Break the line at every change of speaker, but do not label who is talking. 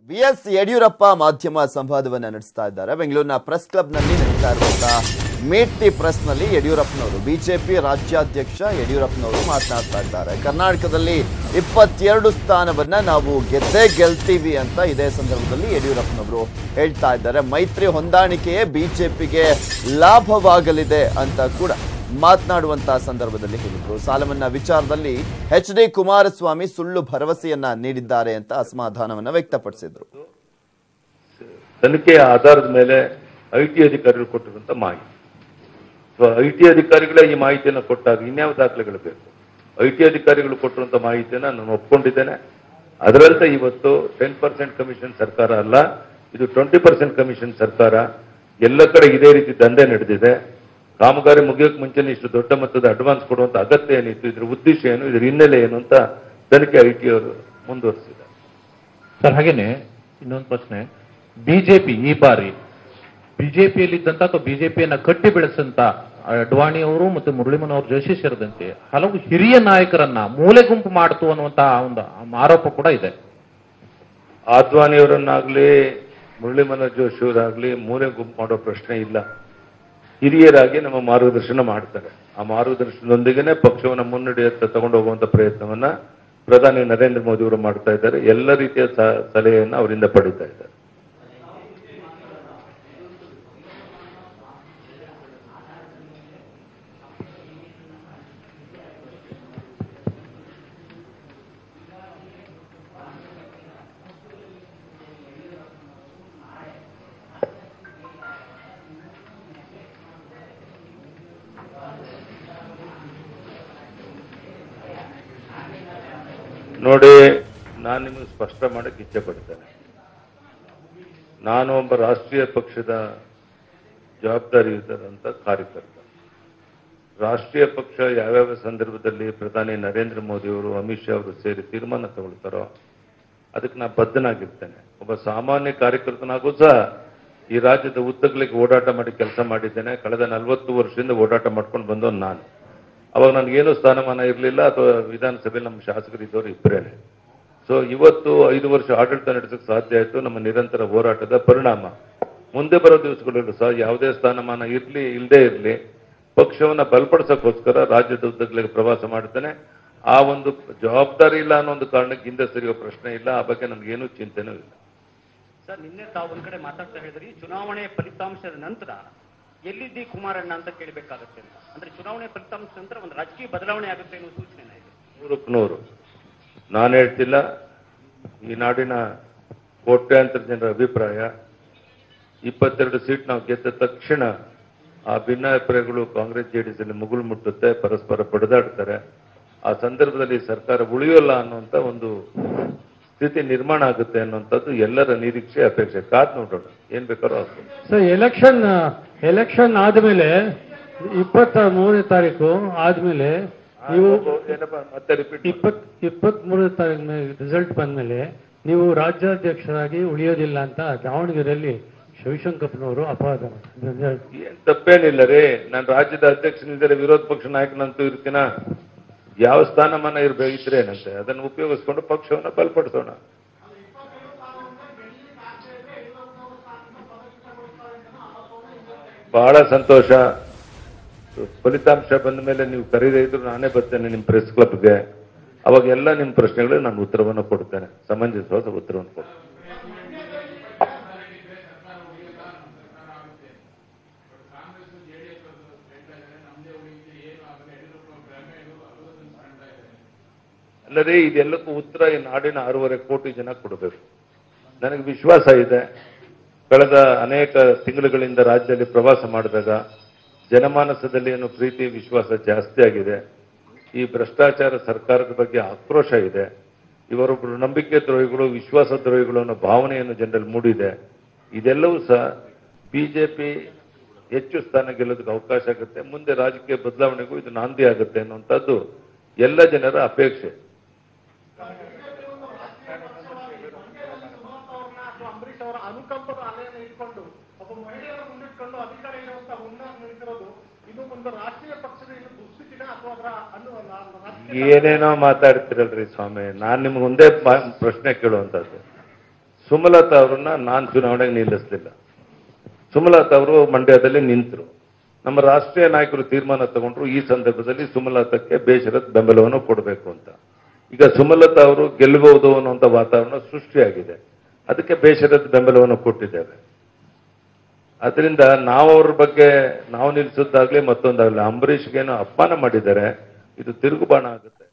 B S Yediyurappa ಮಾಧ್ಯಮ ಸಂವಾದವನ್ನ ನಡೆಸ್ತಾ ಇದ್ದಾರೆ ಬೆಂಗಳೂರಿನ ಪ್ರೆಸ್ ಕ್ಲಬ್ನಲ್ಲಿ ನಡೀತಾ ಇರುವಂತಹ ಮೀಟ್ ದಿ ಪ್ರೆಸ್ನಲ್ಲಿ ಯಡಿಯೂರಪ್ಪನವರು ಬಿಜೆಪಿ ರಾಜ್ಯಾಧ್ಯಕ್ಷ ಯಡಿಯೂರಪ್ಪನವರು ಮಾತನಾಡ್ತಾ ಇದ್ದಾರೆ ಕರ್ನಾಟಕದಲ್ಲಿ ಇಪ್ಪತ್ತೆರಡು ಸ್ಥಾನವನ್ನ ನಾವು ಗೆದ್ದೇ ಗೆಲ್ತೀವಿ ಅಂತ ಇದೇ ಸಂದರ್ಭದಲ್ಲಿ ಯಡಿಯೂರಪ್ಪನವರು ಹೇಳ್ತಾ ಇದ್ದಾರೆ ಮೈತ್ರಿ ಹೊಂದಾಣಿಕೆಯೇ ಬಿಜೆಪಿಗೆ ಲಾಭವಾಗಲಿದೆ ಅಂತ ಕೂಡ ಮಾತನಾಡುವಂತಹ ಸಂದರ್ಭದಲ್ಲಿ ಹೇಳಿದ್ರು ಸಾಲ ಮನ್ನಾ ವಿಚಾರದಲ್ಲಿ ಎಚ್ ಡಿ ಕುಮಾರಸ್ವಾಮಿ ಸುಳ್ಳು ಭರವಸೆಯನ್ನ ನೀಡಿದ್ದಾರೆ ಅಂತ ಅಸಮಾಧಾನವನ್ನ ವ್ಯಕ್ತಪಡಿಸಿದ್ರು
ತನಿಖೆಯ ಆಧಾರದ ಮೇಲೆ ಐ ಟಿ ಅಧಿಕಾರಿಗಳು ಕೊಟ್ಟಿರುವಂತ ಮಾಹಿತಿ ಸೊ ಐ ಟಿ ಅಧಿಕಾರಿಗಳೇ ಈ ಮಾಹಿತಿಯನ್ನು ಕೊಟ್ಟಾಗ ಇನ್ಯಾವ ದಾಖಲೆಗಳು ಬೇಕು ಐ ಟಿ ಅಧಿಕಾರಿಗಳು ಕೊಟ್ಟಿರುವಂತ ಮಾಹಿತಿಯನ್ನ ನಾನು ಒಪ್ಕೊಂಡಿದ್ದೇನೆ ಅದರಂತೆ ಇವತ್ತು ಟೆನ್ ಪರ್ಸೆಂಟ್ ಕಮಿಷನ್ ಸರ್ಕಾರ ಅಲ್ಲ ಇದು ಟ್ವೆಂಟಿ ಪರ್ಸೆಂಟ್ ಕಮಿಷನ್ ಸರ್ಕಾರ ಎಲ್ಲ ಕಡೆ ಇದೇ ರೀತಿ ದಂಧೆ ನಡೆದಿದೆ ಕಾಮಗಾರಿ ಮುಗಿಯೋಕೆ ಮುಂಚೆನೇ ಇಷ್ಟು ದೊಡ್ಡ ಮೊತ್ತದ ಅಡ್ವಾನ್ಸ್ ಕೊಡುವಂತ ಅಗತ್ಯ ಏನಿತ್ತು ಇದ್ರ ಉದ್ದೇಶ ಏನು ಇದ್ರ ಹಿನ್ನೆಲೆ ಏನು ಅಂತ ತನಿಖೆ ಐ ಟಿ ಅವರು ಮುಂದುವರಿಸಿದ್ದಾರೆ
ಸರ್ ಹಾಗೇನೆ ಇನ್ನೊಂದು ಪ್ರಶ್ನೆ ಬಿಜೆಪಿ ಈ ಬಾರಿ ಬಿಜೆಪಿಯಲ್ಲಿದ್ದಂತ ಅಥವಾ ಬಿಜೆಪಿಯನ್ನ ಕಟ್ಟಿ ಬೆಳೆಸಂತ ಅಡ್ವಾಣಿ ಅವರು ಮತ್ತು ಮುರಳೀಮನೋಹರ್ ಜೋಶಿ ಸೇರಿದಂತೆ ಹಲವು ಹಿರಿಯ ನಾಯಕರನ್ನ ಮೂಲೆ ಗುಂಪು ಮಾಡ್ತು ಅನ್ನುವಂತಹ ಒಂದು ಆರೋಪ ಕೂಡ ಇದೆ
ಆದ್ವಾನಿಯವರನ್ನಾಗ್ಲಿ ಮುರಳಿ ಮನೋಜ್ ಜೋಶಿ ಅವರಾಗ್ಲಿ ಮೂಲೆ ಗುಂಪು ಮಾಡೋ ಪ್ರಶ್ನೆ ಇಲ್ಲ ಹಿರಿಯರಾಗಿ ನಮ್ಮ ಮಾರ್ಗದರ್ಶನ ಮಾಡ್ತಾರೆ ಆ ಮಾರ್ಗದರ್ಶನದೊಂದಿಗೆನೆ ಪಕ್ಷವನ್ನ ಮುನ್ನಡೆಯತ್ತ ತಗೊಂಡು ಹೋಗುವಂತ ಪ್ರಯತ್ನವನ್ನ ಪ್ರಧಾನಿ ನರೇಂದ್ರ ಮೋದಿ ಅವರು ಮಾಡ್ತಾ ಇದ್ದಾರೆ ಎಲ್ಲ ರೀತಿಯ ಸ- ಸಲಹೆಯನ್ನ ಅವರಿಂದ ಪಡಿತಾ ಇದ್ದಾರೆ ನೋಡಿ ನಾನು ನಿಮಗೆ ಸ್ಪಷ್ಟ ಮಾಡಕ್ಕೆ ಇಚ್ಛೆ ಪಡ್ತೇನೆ ನಾನು ಒಬ್ಬ ರಾಷ್ಟ್ರೀಯ ಪಕ್ಷದ ಜವಾಬ್ದಾರಿಯುತರಂತ ಕಾರ್ಯಕರ್ತ ರಾಷ್ಟ್ರೀಯ ಪಕ್ಷ ಯಾವ್ಯಾವ ಸಂದರ್ಭದಲ್ಲಿ ಪ್ರಧಾನಿ ನರೇಂದ್ರ ಮೋದಿ ಅವರು ಅಮಿತ್ ಶಾ ಅವರು ಸೇರಿ ತೀರ್ಮಾನ ತಗೊಳ್ತಾರೋ ಅದಕ್ಕೆ ನಾ ಬದ್ಧನಾಗಿರ್ತೇನೆ ಒಬ್ಬ ಸಾಮಾನ್ಯ ಕಾರ್ಯಕರ್ತನಾಗೂ ಸಹ ಈ ರಾಜ್ಯದ ಉದ್ದಗಲಿಕ್ಕೆ ಓಡಾಟ ಮಾಡಿ ಕೆಲಸ ಮಾಡಿದ್ದೇನೆ ಕಳೆದ ನಲವತ್ತು ವರ್ಷದಿಂದ ಓಡಾಟ ಮಾಡ್ಕೊಂಡು ಬಂದವನು ನಾನು ಅವಾಗ ನನಗೇನು ಸ್ಥಾನಮಾನ ಇರಲಿಲ್ಲ ಅಥವಾ ವಿಧಾನಸಭೆಯಲ್ಲಿ ನಮ್ಮ ಶಾಸಕರು ಇದ್ದವರು ಇಬ್ಬರೇನೆ ಸೊ ಇವತ್ತು ಐದು ವರ್ಷ ಆಡಳಿತ ನಡೆಸಕ್ಕೆ ಸಾಧ್ಯ ಆಯಿತು ನಮ್ಮ ನಿರಂತರ ಹೋರಾಟದ ಪರಿಣಾಮ ಮುಂದೆ ಬರೋ ದಿವಸಗಳಲ್ಲೂ ಸಹ ಯಾವುದೇ ಸ್ಥಾನಮಾನ ಇರಲಿ ಇಲ್ಲದೆ ಇರಲಿ ಪಕ್ಷವನ್ನ ಬಲಪಡಿಸೋಕ್ಕೋಸ್ಕರ ರಾಜ್ಯದ ಉದ್ದಗಲಿಗೆ ಪ್ರವಾಸ ಮಾಡ್ತೇನೆ ಆ ಒಂದು ಜವಾಬ್ದಾರಿ ಇಲ್ಲ ಅನ್ನೋ ಒಂದು ಕಾರಣಕ್ಕೆ ಹಿಂದೆ ಸರಿಯೋ ಪ್ರಶ್ನೆ ಇಲ್ಲ ಆ ಬಗ್ಗೆ ನನಗೇನು ಚಿಂತೆನೂ ಇಲ್ಲ
ಸರ್ ನಿನ್ನೆ ತಾವು ಒಂದ್ ಕಡೆ ಮಾತಾಡ್ತಾ ಹೇಳಿದ್ರಿ ಚುನಾವಣೆ ಫಲಿತಾಂಶದ ನಂತರ ಎಲ್ಲಿದ್ದಿ ಕುಮಾರಣ್ಣ ಅಂತ ಕೇಳಬೇಕಾಗತ್ತೆ ಅಂತ ಅಂದ್ರೆ ಚುನಾವಣೆ ಫಲಿತಾಂಶ ನಂತರ ಒಂದು ರಾಜಕೀಯ ಬದಲಾವಣೆ ಆಗುತ್ತೆ ಅನ್ನೋ ಸೂಚನೆ ಇದೆ
ನೂರಕ್ಕೆ ನೂರು ನಾನು ಹೇಳ್ತಿಲ್ಲ ಈ ನಾಡಿನ ಕೋಟ್ಯಾಂತರ ಜನರ ಅಭಿಪ್ರಾಯ ಇಪ್ಪತ್ತೆರಡು ಸೀಟ್ ನಾವು ಗೆದ್ದ ತಕ್ಷಣ ಆ ಭಿನ್ನಾಭಿಪ್ರಾಯಗಳು ಕಾಂಗ್ರೆಸ್ ಜೆಡಿಎಸ್ ಅಲ್ಲಿ ಮುಗುಳು ಮುಟ್ಟುತ್ತೆ ಪರಸ್ಪರ ಬಡಿದಾಡ್ತಾರೆ ಆ ಸಂದರ್ಭದಲ್ಲಿ ಸರ್ಕಾರ ಉಳಿಯೋಲ್ಲ ಅನ್ನುವಂತ ಒಂದು ಸ್ಥಿತಿ ನಿರ್ಮಾಣ ಆಗುತ್ತೆ ಅನ್ನುವಂಥದ್ದು ಎಲ್ಲರ ನಿರೀಕ್ಷೆ ಅಪೇಕ್ಷೆ ಕಾದ್ ನೋಡೋಣ ಏನ್ ಬೇಕಾದ್ರೂ ಆಗ್ಬೋದು
ಸರ್ ಎಲೆಕ್ಷನ್ ಎಲೆಕ್ಷನ್ ಆದ್ಮೇಲೆ ಇಪ್ಪತ್ತ ಮೂರನೇ ತಾರೀಕು ಆದ್ಮೇಲೆ ನೀವು
ಏನಪ್ಪ ಮತ್ತೆ ರಿಪೀಟ್
ಇಪ್ಪತ್ ಇಪ್ಪತ್ತ್ ಮೂರನೇ ತಾರೀಕು ರಿಸಲ್ಟ್ ಬಂದ್ಮೇಲೆ ನೀವು ರಾಜ್ಯಾಧ್ಯಕ್ಷರಾಗಿ ಉಳಿಯೋದಿಲ್ಲ ಅಂತ ದಾವಣಗೆರೆಯಲ್ಲಿ ಶಿವಶಂಕಪ್ಪನವರು ಅಪವಾದ ಮಾಡಿದ್ರು.
ಏನ್ ತಪ್ಪೇನಿಲ್ಲ ರೀ ನಾನು ರಾಜ್ಯದ ಅಧ್ಯಕ್ಷನಿದ್ದರೆ ವಿರೋಧ ಪಕ್ಷ ನಾಯಕನಂತೂ ಇರ್ತೀನ ಯಾವ ಸ್ಥಾನಮಾನ ಇರ್ಬೇಕಿದ್ರೇನಂತೆ ಅದನ್ನು ಉಪಯೋಗಿಸ್ಕೊಂಡು ಪಕ್ಷವನ್ನ ಬಲಪಡಿಸೋಣ ಬಹಳ ಸಂತೋಷ ಫಲಿತಾಂಶ ಬಂದ ಮೇಲೆ ನೀವು ಕರೀದೇ ಇದ್ರು ನಾನೇ ಬರ್ತೇನೆ ನಿಮ್ ಪ್ರೆಸ್ ಕ್ಲಬ್ಗೆ ಅವಾಗ ಎಲ್ಲ ನಿಮ್ ಪ್ರಶ್ನೆಗಳಿಗೆ ನಾನು ಉತ್ತರವನ್ನು ಕೊಡ್ತೇನೆ ಸಮಂಜಸವಾದ ಉತ್ತರವನ್ನು ಕೊಡ್ತೇನೆ ಅಲ್ಲದೆ ಇದೆಲ್ಲಕ್ಕೂ ಉತ್ತರ ಈ ನಾಡಿನ ಆರೂವರೆ ಕೋಟಿ ಜನ ಕೊಡಬೇಕು ನನಗೆ ವಿಶ್ವಾಸ ಇದೆ ಕಳೆದ ಅನೇಕ ತಿಂಗಳುಗಳಿಂದ ರಾಜ್ಯದಲ್ಲಿ ಪ್ರವಾಸ ಮಾಡಿದಾಗ ಜನಮಾನಸದಲ್ಲಿ ಏನು ಪ್ರೀತಿ ವಿಶ್ವಾಸ ಜಾಸ್ತಿ ಆಗಿದೆ ಈ ಭ್ರಷ್ಟಾಚಾರ ಸರ್ಕಾರದ ಬಗ್ಗೆ ಆಕ್ರೋಶ ಇದೆ ಇವರೊಬ್ಬರು ನಂಬಿಕೆ ದ್ರೋಹಿಗಳು ವಿಶ್ವಾಸ ದ್ರೋಹಿಗಳು ಅನ್ನೋ ಭಾವನೆಯನ್ನು ಜನರಲ್ಲಿ ಮೂಡಿದೆ ಇದೆಲ್ಲವೂ ಸಹ ಬಿಜೆಪಿ ಹೆಚ್ಚು ಸ್ಥಾನ ಗೆಲ್ಲೋದಕ್ಕೆ ಅವಕಾಶ ಆಗುತ್ತೆ ಮುಂದೆ ರಾಜಕೀಯ ಬದಲಾವಣೆಗೂ ಇದು ನಾಂದಿ ಆಗುತ್ತೆ ಅನ್ನುವಂಥದ್ದು ಎಲ್ಲ ಜನರ ಅಪೇಕ್ಷೆ
ಅಂಬರೀಷ್ ಅವರ ಅನುಕಂಪದ ಅಲೆಯನ್ನು ಇಟ್ಕೊಂಡು ಒಬ್ಬ ಮಹಿಳೆಯರ ಮುಂದಿಟ್ಕೊಂಡು ಅಧಿಕಾರ ಇರುವಂತಹ ಹುನ್ನಾರ ನಿಂತಿರೋದು ಇದು ಒಂದು ರಾಷ್ಟ್ರೀಯ ಪಕ್ಷದ ಇದು ದುಸ್ಥಿತಿನ ಅಥವಾ ಅದರ ಅನ್ನು ರಾಜಕೀಯ
ಏನೇನೋ ಮಾತಾಡ್ತಿರಲ್ರಿ ಸ್ವಾಮಿ ನಾನ್ ನಿಮ್ಗೆ ಒಂದೇ ಬಾ- ಪ್ರಶ್ನೆ ಕೇಳುವಂತದ್ದು ಸುಮಲತಾ ಅವ್ರನ್ನ ನಾನು ಚುನಾವಣೆಗೆ ನಿಲ್ಲಿಸಲಿಲ್ಲ ಸುಮಲತಾ ಅವರು ಮಂಡ್ಯದಲ್ಲಿ ನಿಂತರು ನಮ್ಮ ರಾಷ್ಟ್ರೀಯ ನಾಯಕರು ತೀರ್ಮಾನ ತಗೊಂಡ್ರು ಈ ಸಂದರ್ಭದಲ್ಲಿ ಸುಮಲತಾಕ್ಕೆ ಬೇಷರತ್ ಬೆಂಬಲವನ್ನು ಕೊಡಬೇಕು ಅಂತ ಈಗ ಸುಮಲತಾ ಅವರು ಗೆಲ್ಲಬಹುದು ಅನ್ನುವಂಥ ವಾತಾವರಣ ಸೃಷ್ಟಿಯಾಗಿದೆ ಅದಕ್ಕೆ ಬೇಷರತ್ ಬೆಂಬಲವನ್ನು ಕೊಟ್ಟಿದ್ದೇವೆ ಅದರಿಂದ ನಾವು ಅವ್ರ ಬಗ್ಗೆ ನಾವು ನಿಲ್ಲಿಸೋದಾಗ್ಲಿ ಮತ್ತೊಂದಾಗ್ಲಿ ಅಂಬರೀಷ್ಗೇನೋ ಅಪಮಾನ ಮಾಡಿದ್ದಾರೆ ಇದು ತಿರುಗುಬಾಣ ಆಗುತ್ತೆ